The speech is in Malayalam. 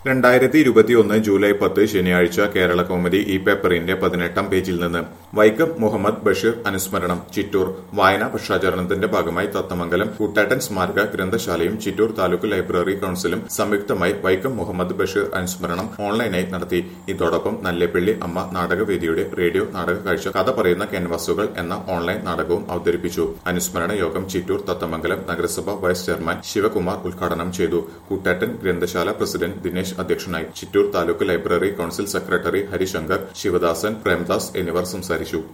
രണ്ടായിരത്തി ഇരുപത്തിയൊന്ന് ജൂലൈ പത്ത് ശനിയാഴ്ച കേരള കൗമുദി ഈ പേപ്പറിന്റെ പതിനെട്ടാം പേജിൽ നിന്ന് വൈക്കം മുഹമ്മദ് ബഷീർ അനുസ്മരണം ചിറ്റൂർ വായനാ പക്ഷാചരണത്തിന്റെ ഭാഗമായി തത്തമംഗലം കൂട്ടാട്ടൻ സ്മാരക ഗ്രന്ഥശാലയും ചിറ്റൂർ താലൂക്ക് ലൈബ്രറി കൌൺസിലും സംയുക്തമായി വൈക്കം മുഹമ്മദ് ബഷീർ അനുസ്മരണം ഓൺലൈനായി നടത്തി ഇതോടൊപ്പം നല്ലേപ്പള്ളി അമ്മ നാടകവേദിയുടെ റേഡിയോ നാടക കാഴ്ച കഥ പറയുന്ന ക്യാൻവാസുകൾ എന്ന ഓൺലൈൻ നാടകവും അവതരിപ്പിച്ചു അനുസ്മരണ യോഗം ചിറ്റൂർ തത്തമംഗലം നഗരസഭ വൈസ് ചെയർമാൻ ശിവകുമാർ ഉദ്ഘാടനം ചെയ്തു കൂട്ടാട്ടൻ ഗ്രന്ഥശാല പ്രസിഡന്റ് ദിനേശ് അധ്യക്ഷനായി Chittur taluk library council secretary Harishankar Sivadasan Premdas എന്നിവർ സംസാരിച്ചു